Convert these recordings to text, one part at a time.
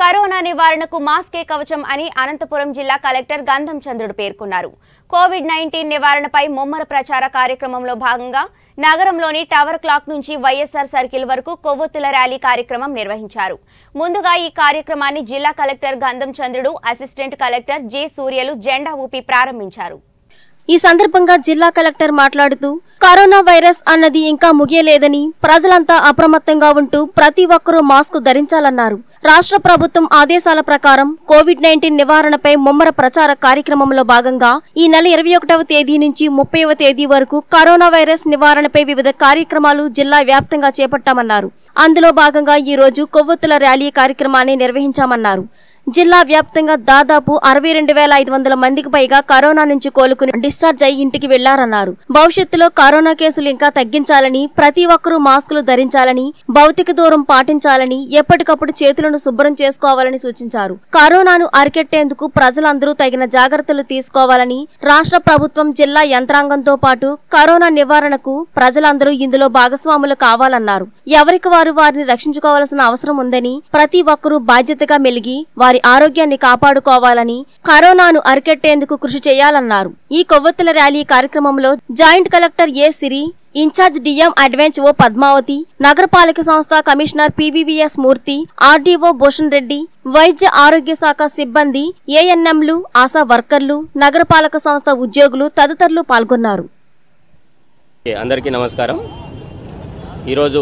corona నివారణకు మాస్కే కవచం అని అనంతపురం జిల్లా కలెక్టర్ గంధం చంద్రుడు పేర్కొన్నారు కోవిడ్ నైన్టీన్ నివారణపై ముమ్మర ప్రచార కార్యక్రమంలో భాగంగా నగరంలోని టవర్ క్లాక్ నుంచి వైఎస్ఆర్ సర్కిల్ వరకు కొవ్వొత్తుల ర్యాలీ కార్యక్రమం నిర్వహించారు ముందుగా ఈ కార్యక్రమాన్ని జిల్లా కలెక్టర్ గంధం చంద్రుడు అసిస్టెంట్ కలెక్టర్ జె సూర్యలు జెండా ఊపి ప్రారంభించారు ఈ సందర్భంగా జిల్లా కలెక్టర్ మాట్లాడుతూ కరోనా వైరస్ అన్నది ఇంకా ముగియలేదని ప్రజలంతా అప్రమత్తంగా ఉంటూ ప్రతి ఒక్కరూ మాస్క్ ధరించాలన్నారు రాష్ట్ర ప్రభుత్వం ఆదేశాల ప్రకారం కోవిడ్ నైన్టీన్ నివారణపై ముమ్మర ప్రచార కార్యక్రమంలో భాగంగా ఈ నెల ఇరవై ఒకటవ తేదీ నుంచి ముప్పైవ తేదీ వరకు కరోనా వైరస్ నివారణపై వివిధ కార్యక్రమాలు జిల్లా వ్యాప్తంగా చేపట్టామన్నారు అందులో భాగంగా ఈ రోజు కొవ్వొత్తుల ర్యాలీ కార్యక్రమాన్ని నిర్వహించామన్నారు జిల్లా వ్యాప్తంగా దాదాపు అరవై రెండు వేల ఐదు వందల మందికి పైగా కరోనా నుంచి కోలుకుని డిశ్చార్జ్ అయి ఇంటికి వెళ్లారన్నారు భవిష్యత్తులో కరోనా కేసులు ఇంకా తగ్గించాలని ప్రతి ఒక్కరూ మాస్కులు ధరించాలని భౌతిక దూరం పాటించాలని ఎప్పటికప్పుడు చేతులను శుభ్రం చేసుకోవాలని సూచించారు కరోనాను అరికెట్టేందుకు ప్రజలందరూ తగిన జాగ్రత్తలు తీసుకోవాలని రాష్ట్ర ప్రభుత్వం జిల్లా యంత్రాంగంతో పాటు కరోనా నివారణకు ప్రజలందరూ ఇందులో భాగస్వాములు కావాలన్నారు ఎవరికి వారు వారిని రక్షించుకోవాల్సిన అవసరం ఉందని ప్రతి ఒక్కరూ బాధ్యతగా మెలిగి వారి ఆరోగ్యాన్ని కాపాడుకోవాలని కరోనాను అరికెట్టేందుకు కృషి చేయాలన్నారు ఈ కొవ్వొత్తుల ర్యాలీ కార్యక్రమంలో joint collector A Siri incharge DM అడ్వెంచ్ ఓ పద్మావతి నగరపాలక సంస్థ commissioner PVVS Murthy RDO Bhushan Reddy వైద్య ఆరోగ్య శాఖ సిబ్బంది ఏఎన్ఎంలు ఆశా వర్కర్లు నగరపాలక సంస్థ ఉద్యోగులు తదితరులు పాల్గొన్నారు అందరికీ నమస్కారం ఈరోజు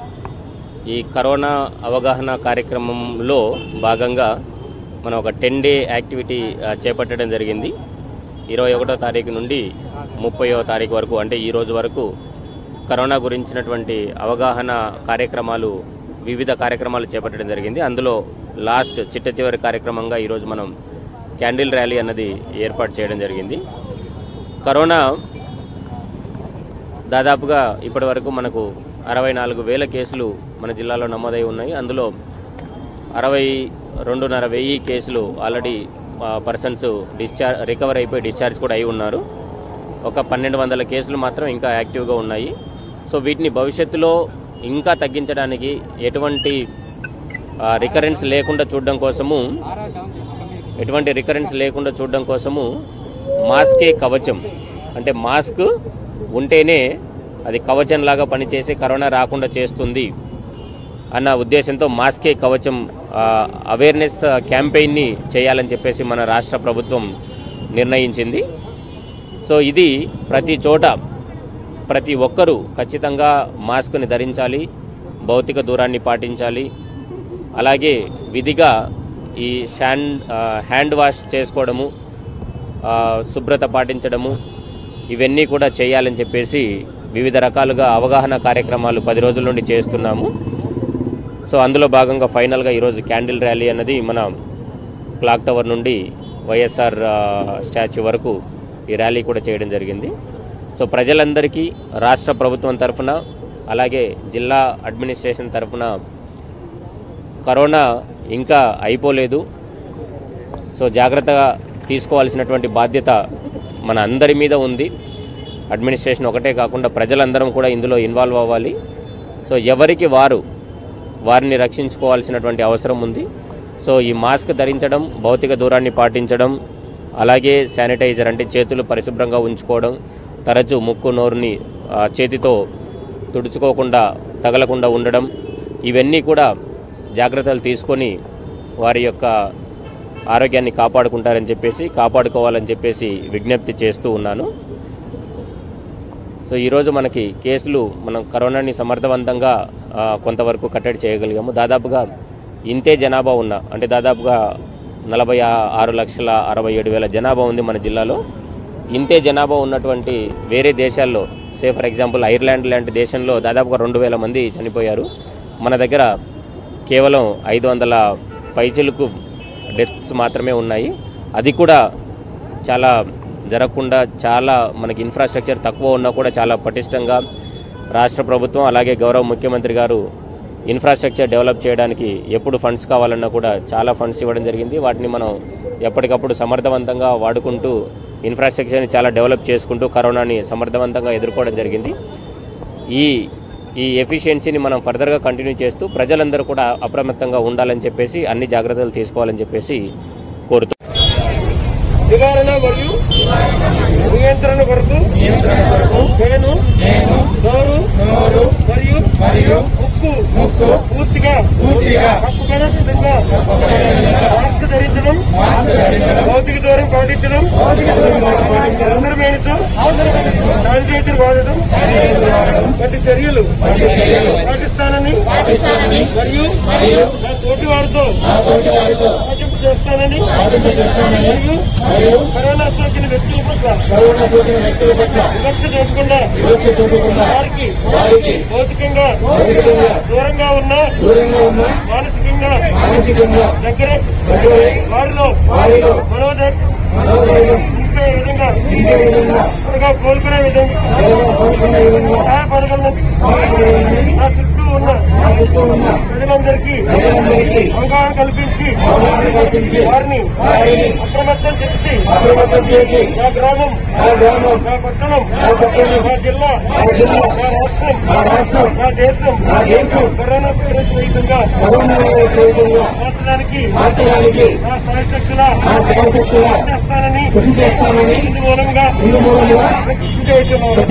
ఈ కరోనా అవగాహన కార్యక్రమంలో భాగంగా మనం ఒక టెన్ డే యాక్టివిటీ ఆ, చేపట్టడం జరిగింది ఇరవై ఒకటో తారీఖు నుండి ముప్పయో తారీఖు వరకు అంటే ఈ రోజు వరకు కరోనా గురించినటువంటి అవగాహన కార్యక్రమాలు వివిధ కార్యక్రమాలు చేపట్టడం జరిగింది అందులో లాస్ట్ చిట్ట చివరి కార్యక్రమంగా ఈరోజు మనం క్యాండిల్ ర్యాలీ అన్నది ఏర్పాటు చేయడం జరిగింది కరోనా దాదాపుగా ఇప్పటి వరకు మనకు అరవై నాలుగు వేల కేసులు మన జిల్లాలో నమోదై ఉన్నాయి అందులో అరవై రెండున్నర వెయ్యి కేసులు ఆల్రెడీ పర్సన్స్ డిశ్చార్జ్ రికవర్ అయిపోయి డిశ్చార్జ్ కూడా అయి ఉన్నారు ఒక పన్నెండు వందల కేసులు మాత్రం ఇంకా యాక్టివ్గా ఉన్నాయి సో వీటిని భవిష్యత్తులో ఇంకా తగ్గించడానికి ఎటువంటి రికరెన్స్ లేకుండా చూడడం కోసము ఎటువంటి రికరెన్స్ లేకుండా చూడడం కోసము మాస్కే కవచం అంటే మాస్క్ ఉంటేనే అది కవచంలాగా పనిచేసి కరోనా రాకుండా చేస్తుంది అన్న ఉద్దేశంతో మాస్కే కవచం అవేర్నెస్ క్యాంపెయిన్ని చేయాలని చెప్పేసి మన రాష్ట్ర ప్రభుత్వం నిర్ణయించింది సో ఇది ప్రతి చోట ప్రతి ఒక్కరూ ఖచ్చితంగా మాస్క్ని ధరించాలి భౌతిక దూరాన్ని పాటించాలి అలాగే విధిగా ఈ షాండ్ హ్యాండ్ వాష్ చేసుకోవడము ఆ, శుభ్రత పాటించడము ఇవన్నీ కూడా చేయాలని చెప్పేసి వివిధ రకాలుగా అవగాహన కార్యక్రమాలు పది రోజుల నుండి చేస్తున్నాము సో అందులో భాగంగా ఫైనల్గా ఈరోజు క్యాండిల్ ర్యాలీ అన్నది మన క్లాక్ టవర్ నుండి వైఎస్ఆర్ ఆ, స్టాచ్యూ వరకు ఈ ర్యాలీ కూడా చేయడం జరిగింది సో ప్రజలందరికీ రాష్ట్ర ప్రభుత్వం తరఫున అలాగే జిల్లా అడ్మినిస్ట్రేషన్ తరఫున కరోనా ఇంకా అయిపోలేదు సో జాగ్రత్తగా తీసుకోవాల్సినటువంటి బాధ్యత మన అందరి మీద ఉంది అడ్మినిస్ట్రేషన్ ఒకటే కాకుండా ప్రజలందరం కూడా ఇందులో ఇన్వాల్వ్ అవ్వాలి సో ఎవరికి వారు వారిని రక్షించుకోవాల్సినటువంటి అవసరం ఉంది సో ఈ మాస్క్ ధరించడం భౌతిక దూరాన్ని పాటించడం అలాగే శానిటైజర్ అంటే చేతులు పరిశుభ్రంగా ఉంచుకోవడం తరచూ ముక్కు నోరుని ఆ, చేతితో తుడుచుకోకుండా తగలకుండా ఉండడం ఇవన్నీ కూడా జాగ్రత్తలు తీసుకొని వారి యొక్క ఆరోగ్యాన్ని కాపాడుకుంటారని చెప్పేసి కాపాడుకోవాలని చెప్పేసి విజ్ఞప్తి చేస్తూ ఉన్నాను సో ఈరోజు మనకి కేసులు మనం కరోనాని సమర్థవంతంగా ఆ, కొంతవరకు కట్టడి చేయగలిగాము దాదాపుగా ఇంతే జనాభా ఉన్న అంటే దాదాపుగా నలభై ఆ- ఆరు లక్షల అరవై ఏడు వేల జనాభా ఉంది మన జిల్లాలో ఇంతే జనాభా ఉన్నటువంటి వేరే దేశాల్లో సే ఫర్ ఎగ్జాంపుల్ ఐర్లాండ్ లాంటి దేశంలో దాదాపుగా రెండు వేల మంది చనిపోయారు మన దగ్గర కేవలం ఐదు వందల పైచిలకు డెత్స్ మాత్రమే ఉన్నాయి అది కూడా చాలా జరగకుండా చాలా మనకి ఇన్ఫ్రాస్ట్రక్చర్ తక్కువ ఉన్నా కూడా చాలా పటిష్టంగా రాష్ట్ర ప్రభుత్వం అలాగే గౌరవ ముఖ్యమంత్రి గారు ఇన్ఫ్రాస్ట్రక్చర్ డెవలప్ చేయడానికి ఎప్పుడు ఫండ్స్ కావాలన్నా కూడా చాలా ఫండ్స్ ఇవ్వడం జరిగింది వాటిని మనం ఎప్పటికప్పుడు సమర్థవంతంగా వాడుకుంటూ ఇన్ఫ్రాస్ట్రక్చర్ని చాలా డెవలప్ చేసుకుంటూ కరోనాని సమర్థవంతంగా ఎదుర్కోవడం జరిగింది ఈ ఈ ఎఫిషియన్సీని మనం ఫర్దర్గా కంటిన్యూ చేస్తూ ప్రజలందరూ కూడా అప్రమత్తంగా ఉండాలని చెప్పేసి అన్ని జాగ్రత్తలు తీసుకోవాలని చెప్పేసి కోరుతూ నివారణ మరియు నియంత్రణ కొరకు నేను నోరు మరియు మరియు ముక్కు ముక్కు పూర్తిగా పూర్తిగా కప్పుకొనే విధంగా మాస్క్ ధరించడం భౌతిక దూరం పాటించడం అవసరమైన శానిటైజర్ వాడడం వంటి చర్యలు పాటిస్తానని మరియు నా తోటి వారితో పాటింపు చేస్తానని మరియు కరోనా సోకిన వ్యక్తుల పట్ల వివక్ష చూపకుండా వారికి భౌతికంగా దూరంగా ఉన్న మానసికంగా దగ్గరే వారిలో మనోధైర్యం నింపే విధంగా త్వరగా కోలుకునే విధంగా సహాయపడగలను నా చుట్టూ ఉన్న ప్రజలందరికీ అవగాహన కల్పించి వారిని అప్రమత్తం చేసి నా గ్రామం నా పట్టణం నా జిల్లా నా రాష్ట్రం నా దేశం కరోనా వైరస్ రహితంగా మార్చడానికి నా సాయశక్తుల చేస్తానని ఇందు మూలంగా కృషి చేస్తున్నాను